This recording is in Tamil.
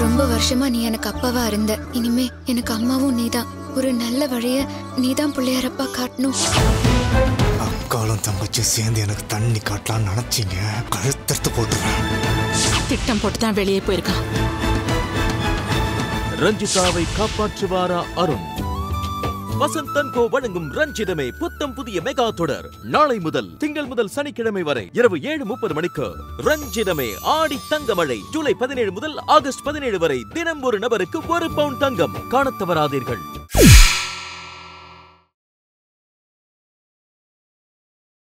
ரொம்ப வருஷமா நீ எனக்கு அப்பாவா இருந்த இனிமே எனக்கு அம்மாவும் நீதான் ஒரு நல்ல வழிய நீதான் பிள்ளையாரப்பா காட்டணும் அக்காலும் தங்கச்சியும் சேர்ந்து எனக்கு தண்ணி காட்டலாம்னு நினைச்சீங்க கழுத்தறுத்து போட்டுருவேன் திட்டம் போட்டு தான் வெளியே போயிருக்கான் ரஞ்சிதாவை காப்பாற்றுவாரா அருண் வசந்தன் கோ வழங்கும் ரஞ்சிதமே புத்தம் புதிய மெகா தொடர் நாளை முதல் திங்கள் முதல் சனிக்கிழமை வரை இரவு ஏழு முப்பது மணிக்கு ரஞ்சிதமே ஆடி தங்கமழை ஜூலை பதினேழு முதல் ஆகஸ்ட் பதினேழு வரை தினம் ஒரு நபருக்கு ஒரு பவுன் தங்கம் காணத் தவறாதீர்கள்